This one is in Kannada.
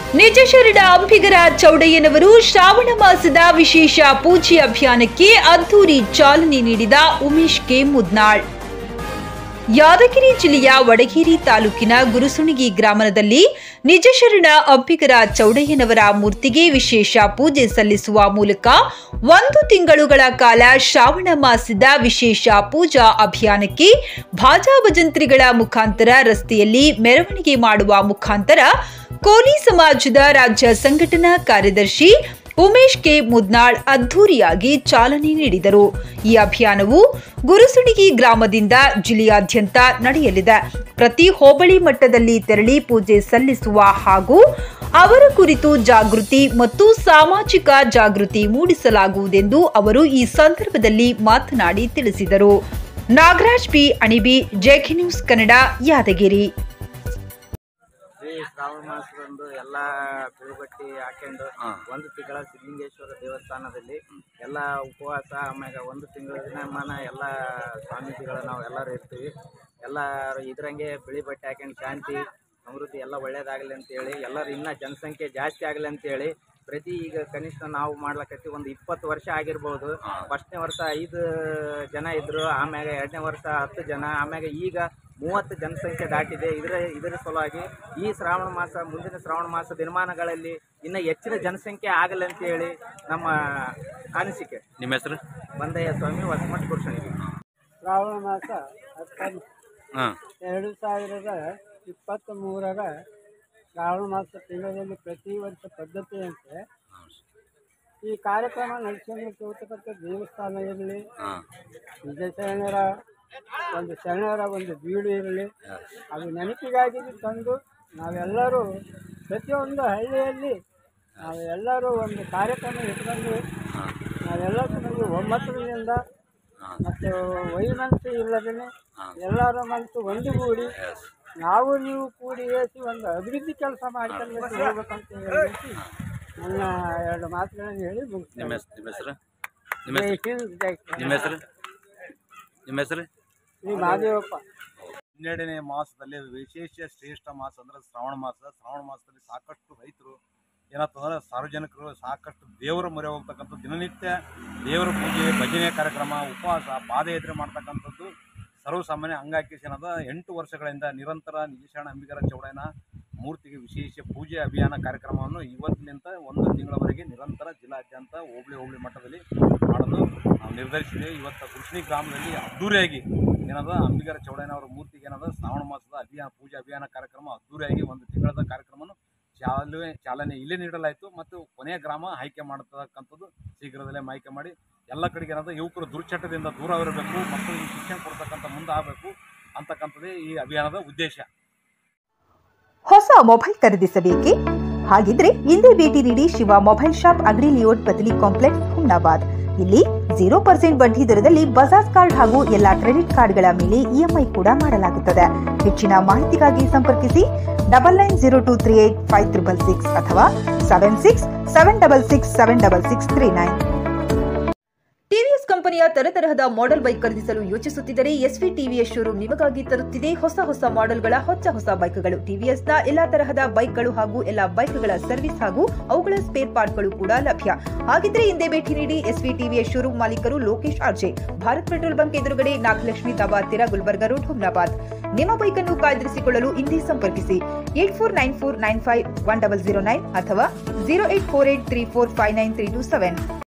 ನಿಜ ಶರಣ ಅಂಬಿಗರ ಚೌಡಯ್ಯನವರು ಶ್ರಾವಣ ಮಾಸದ ವಿಶೇಷ ಪೂಜೆ ಅಭಿಯಾನಕ್ಕೆ ಅದ್ದೂರಿ ಚಾಲನೆ ನೀಡಿದ ಉಮೇಶ್ ಕೆ ಮುದ್ನಾಳ್ ಯಾದಗಿರಿ ಜಿಲ್ಲೆಯ ವಡಗೇರಿ ತಾಲೂಕಿನ ಗುರುಸುಣಿಗಿ ಗ್ರಾಮದಲ್ಲಿ ನಿಜಶರಣ ಅಂಬಿಗರ ಚೌಡಯ್ಯನವರ ಮೂರ್ತಿಗೆ ವಿಶೇಷ ಪೂಜೆ ಸಲ್ಲಿಸುವ ಮೂಲಕ ಒಂದು ತಿಂಗಳುಗಳ ಕಾಲ ಶ್ರಾವಣ ಮಾಸದ ವಿಶೇಷ ಪೂಜಾ ಅಭಿಯಾನಕ್ಕೆ ಭಾಜಾ ಭಜಂತ್ರಿಗಳ ಮುಖಾಂತರ ರಸ್ತೆಯಲ್ಲಿ ಮೆರವಣಿಗೆ ಮಾಡುವ ಮುಖಾಂತರ ಕೋಲಿ ಸಮಾಜದ ರಾಜ್ಯ ಸಂಘಟನಾ ಕಾರ್ಯದರ್ಶಿ ಉಮೇಶ್ ಕೆ ಮುದ್ನಾಳ್ ಅದ್ಧೂರಿಯಾಗಿ ಚಾಲನೆ ನೀಡಿದರು ಈ ಅಭಿಯಾನವು ಗುರುಸುಣಿಗಿ ಗ್ರಾಮದಿಂದ ಜಿಲ್ಲೆಯಾದ್ಯಂತ ನಡೆಯಲಿದೆ ಪ್ರತಿ ಹೋಬಳಿ ಮಟ್ಟದಲ್ಲಿ ತೆರಳಿ ಪೂಜೆ ಸಲ್ಲಿಸುವ ಹಾಗೂ ಅವರ ಕುರಿತು ಜಾಗೃತಿ ಮತ್ತು ಸಾಮಾಜಿಕ ಜಾಗೃತಿ ಮೂಡಿಸಲಾಗುವುದೆಂದು ಅವರು ಈ ಸಂದರ್ಭದಲ್ಲಿ ಮಾತನಾಡಿ ತಿಳಿಸಿದರು ನಾಗರಾಜ್ ಪಿ ಅಣಿಬಿ ಜೆಕೆ ನ್ಯೂಸ್ ಕನ್ನಡ ಯಾದಗಿರಿ ಈ ಶ್ರಾವಣ ಮಾಸದಂದು ಎಲ್ಲ ಬಿಳುಬಟ್ಟಿ ಹಾಕೊಂಡು ಒಂದು ತಿಂಗಳ ಸಿದ್ಧಲಿಂಗೇಶ್ವರ ದೇವಸ್ಥಾನದಲ್ಲಿ ಎಲ್ಲ ಉಪವಾಸ ಆಮ್ಯಾಗ ಒಂದು ತಿಂಗಳ ದಿನಮಾನ ಎಲ್ಲ ಸ್ವಾಮೀಜಿಗಳು ನಾವು ಎಲ್ಲರೂ ಇರ್ತೀವಿ ಎಲ್ಲ ಇದ್ರಂಗೆ ಬಿಳಿ ಬಟ್ಟೆ ಹಾಕೊಂಡು ಶಾಂತಿ ಸಮೃದ್ಧಿ ಎಲ್ಲ ಒಳ್ಳೇದಾಗಲಿ ಅಂತೇಳಿ ಎಲ್ಲರೂ ಇನ್ನೂ ಜನಸಂಖ್ಯೆ ಜಾಸ್ತಿ ಆಗಲಿ ಅಂತೇಳಿ ಪ್ರತಿ ಈಗ ಕನಿಷ್ಠ ನಾವು ಮಾಡ್ಲಕತ್ತಿ ಒಂದು ಇಪ್ಪತ್ತು ವರ್ಷ ಆಗಿರ್ಬೋದು ಫಸ್ಟ್ನೇ ವರ್ಷ ಐದು ಜನ ಇದ್ರು ಆಮ್ಯಾಗ ಎರಡನೇ ವರ್ಷ ಹತ್ತು ಜನ ಆಮ್ಯಾಗ ಈಗ ಮೂವತ್ತು ಜನಸಂಖ್ಯೆ ದಾಟಿದೆ ಇದರ ಇದರ ಸಲುವಾಗಿ ಈ ಶ್ರಾವಣ ಮಾಸ ಮುಂದಿನ ಶ್ರಾವಣ ಮಾಸ ದಿನಮಾನಗಳಲ್ಲಿ ಇನ್ನು ಹೆಚ್ಚಿನ ಜನಸಂಖ್ಯೆ ಆಗಲಿ ಅಂತೇಳಿ ನಮ್ಮ ಅನಿಸಿಕೆ ನಿಮ್ಮ ಹೆಸರು ಬಂದಯ್ಯ ಸ್ವಾಮಿ ಹೊಸಮಠ ಕುರ್ಸಣಿಗೆ ಶ್ರಾವಣ ಮಾಸ ಹತ್ತೊಂಬತ್ತು ಹಾಂ ಎರಡು ಸಾವಿರದ ಇಪ್ಪತ್ತ್ ಮೂರರ ಶ್ರಾವಣ ಮಾಸ ತಿಂಗಳಲ್ಲಿ ಪ್ರತಿ ವರ್ಷ ಪದ್ಧತಿಯಂತೆ ಈ ಕಾರ್ಯಕ್ರಮ ನಡೆಸಿಕೊಂಡು ಹೋಗ್ತಕ್ಕಂಥ ದೇವಸ್ಥಾನ ಇರಲಿ ಹಾಂ ನಿಜ ಶರಣರ ಒಂದು ಶರಣರ ಒಂದು ಬೀಡು ಇರಲಿ ಅದು ನೆನಪಿಗಾಗಿ ತಂದು ನಾವೆಲ್ಲರೂ ಪ್ರತಿಯೊಂದು ಹಳ್ಳಿಯಲ್ಲಿ ನಾವೆಲ್ಲರೂ ಒಂದು ಕಾರ್ಯಕ್ರಮ ಇಟ್ಕೊಂಡು ನಾವೆಲ್ಲ ನಮಗೆ ಒಮ್ಮತದಿಂದ ಮತ್ತು ವೈಮನಸ್ಸು ಇಲ್ಲದೇ ಎಲ್ಲರ ಮನಸ್ಸು ಒಂದುಗೂಡಿ ನಾವು ನೀವು ಕೂಡಿ ಏಸಿ ಒಂದು ಅಭಿವೃದ್ಧಿ ಕೆಲಸ ಮಾಡ್ಕೊಂಡು ಹೋಗ್ಬೇಕಂತ ಹೇಳಿ ನನ್ನ ಎರಡು ಮಾತುಗಳನ್ನು ಹೇಳಿ ನಿಮ್ಮ ಮುಗಿಸ್ತೇನೆ ಹೆಸರು ನಿಮ್ಮ ಹೆಸರು ನಿಮ್ಮ ಜೈ ಹೆಸರು ಹಿಂದ್ ಜೈ ಕನ್ನಡ. ನಿಮ್ಮ ಹೆಸರು ನಿಮ್ಮ ಹೆಸರು ಶ್ರೀ ಮಹಾದೇವಪ್ಪ ಹನ್ನೆರಡನೇ ಮಾಸದಲ್ಲಿ ವಿಶೇಷ ಶ್ರೇಷ್ಠ ಮಾಸ ಅಂದ್ರೆ ಶ್ರಾವಣ ಮಾಸ ಶ್ರಾವಣ ಮಾಸದಲ್ಲಿ ಸಾಕಷ್ಟು ರೈತರು ಏನಾಗ್ತಂದ್ರೆ ಸಾರ್ವಜನಿಕರು ಸಾಕಷ್ಟು ದೇವರ ಮೊರೆ ಹೋಗ್ತಕ್ಕಂಥ ದಿನನಿತ್ಯ ದೇವರ ಪೂಜೆ ಭಜನೆ ಕಾರ್ಯಕ್ರಮ ಉಪವಾಸ ಪಾದಯಾತ್ರೆ ಮಾಡ್ತಕ್ಕಂಥದ್ದು ಸರ್ವಸಾಮಾನ್ಯ ಅಂಗಾಕಿಸಿ ಏನದ ಎಂಟು ವರ್ಷಗಳಿಂದ ನಿರಂತರ ನಿಜಶರಣ ಅಂಬಿಗರ ಚೌಡಯ್ಯನ ಮೂರ್ತಿಗೆ ವಿಶೇಷ ಪೂಜೆ ಅಭಿಯಾನ ಕಾರ್ಯಕ್ರಮವನ್ನು ಇವತ್ತಿನಿಂದ ಒಂದು ತಿಂಗಳವರೆಗೆ ನಿರಂತರ ಜಿಲ್ಲಾದ್ಯಂತ ಹೋಬಳಿ ಹೋಬಳಿ ಮಟ್ಟದಲ್ಲಿ ಮಾಡಲು ನಾವು ನಿರ್ಧರಿಸಿದ್ದೇವೆ ಇವತ್ತು ಕೃಷ್ಣಿ ಗ್ರಾಮದಲ್ಲಿ ಅದ್ದೂರಿಯಾಗಿ ಏನದ ಅಂಬಿಗರ ಚೌಡಯ್ಯನವರ ಮೂರ್ತಿಗೆ ಏನದ ಶ್ರಾವಣ ಮಾಸದ ಅಭಿಯಾನ ಪೂಜೆ ಅಭಿಯಾನ ಕಾರ್ಯಕ್ರಮ ಅದ್ದೂರಿಯಾಗಿ ಒಂದು ತಿಂಗಳದ ಕಾರ್ಯಕ್ರಮವನ್ನು ಚಾಲನೆ ಚಾಲನೆ ಇಲ್ಲೇ ನೀಡಲಾಯಿತು ಮತ್ತು ಕೊನೆಯ ಗ್ರಾಮ ಆಯ್ಕೆ ಮಾಡತಕ್ಕಂಥದ್ದು ಶೀಘ್ರದಲ್ಲೇ ಆಯ್ಕೆ ಮಾಡಿ ಎಲ್ಲ ಕಡೆಗೆ ಏನದ ಯುವಕರು ದುರ್ಚಟದಿಂದ ದೂರ ಇರಬೇಕು ಮಕ್ಕಳಿಗೆ ಶಿಕ್ಷಣ ಕೊಡ್ತಕ್ಕಂಥ ಮುಂದೆ ಆಗಬೇಕು ಅಂತಕ್ಕಂಥದ್ದೇ ಈ ಅಭಿಯಾನದ ಉದ್ದೇಶ ಹೊಸ ಮೊಬೈಲ್ ಖರೀದಿಸಬೇಕೇ ಹಾಗಿದ್ರೆ ಇಂದೇ ಭೇಟಿ ನೀಡಿ ಶಿವ ಮೊಬೈಲ್ ಶಾಪ್ ಅಗ್ರಿ ಲಿಯೋಡ್ ಬದಲಿ ಕಾಂಪ್ಲೆಕ್ಸ್ ಹುಮ್ನಾಬಾದ್ ಇಲ್ಲಿ ಜೀರೋ ಪರ್ಸೆಂಟ್ ಬಡ್ಡಿ ದರದಲ್ಲಿ ಬಜಾಜ್ ಕಾರ್ಡ್ ಹಾಗೂ ಎಲ್ಲಾ ಕ್ರೆಡಿಟ್ ಕಾರ್ಡ್ಗಳ ಮೇಲೆ ಇಎಂಐ ಕೂಡ ಮಾಡಲಾಗುತ್ತದೆ ಹೆಚ್ಚಿನ ಮಾಹಿತಿಗಾಗಿ ಸಂಪರ್ಕಿಸಿ double nine zero two three eight five triple six ಅಥವಾ seven six seven double six seven double six three nine TVS ಕಂಪನಿಯ ತರತರಹದ ಮಾಡೆಲ್ ಬೈಕ್ ಖರೀದಿಸಲು ಯೋಚಿಸುತ್ತಿದ್ದರೆ ಎಸ್ವಿ ಟಿವಿಎಸ್ ಶೋರೂಮ್ ನಿಮಗಾಗಿ ತರುತ್ತಿದೆ ಹೊಸ ಹೊಸ ಮಾಡೆಲ್ಗಳ ಹೊಸ ಹೊಸ ಬೈಕ್ಗಳು ಟಿವಿಎಸ್ನ ಎಲ್ಲಾ ತರಹದ ಬೈಕ್ಗಳು ಹಾಗೂ ಎಲ್ಲಾ ಬೈಕ್ಗಳ ಸರ್ವಿಸ್ ಹಾಗೂ ಅವುಗಳ ಸ್ಪೇರ್ ಪಾರ್ಟ್ಗಳು ಕೂಡ ಲಭ್ಯ ಹಾಗಿದ್ರೆ ಹಿಂದೆ ಭೇಟಿ ನೀಡಿ ಎಸ್ವಿ ಟಿವಿಎಸ್ ಶೋರೂಮ್ ಮಾಲೀಕರು Lokesh R J Bharat petrol bunk ಎದುರುಗಡೆ ನಾಗಲಕ್ಷ್ಮಿ ದಾಬಾ ಹತ್ತಿರ ಗುಲ್ಬರ್ಗಾ ರೋಡ್ ಹುಮ್ನಾಬಾದ್ ನಿಮ್ಮ ಬೈಕ್ ಅನ್ನು ಕಾಯ್ದಿರಿಸಿಕೊಳ್ಳಲು ಹಿಂದೆ ಸಂಪರ್ಕಿಸಿ eight four nine four nine five one double zero nine ಅಥವಾ zero eight four eight three four five nine three two seven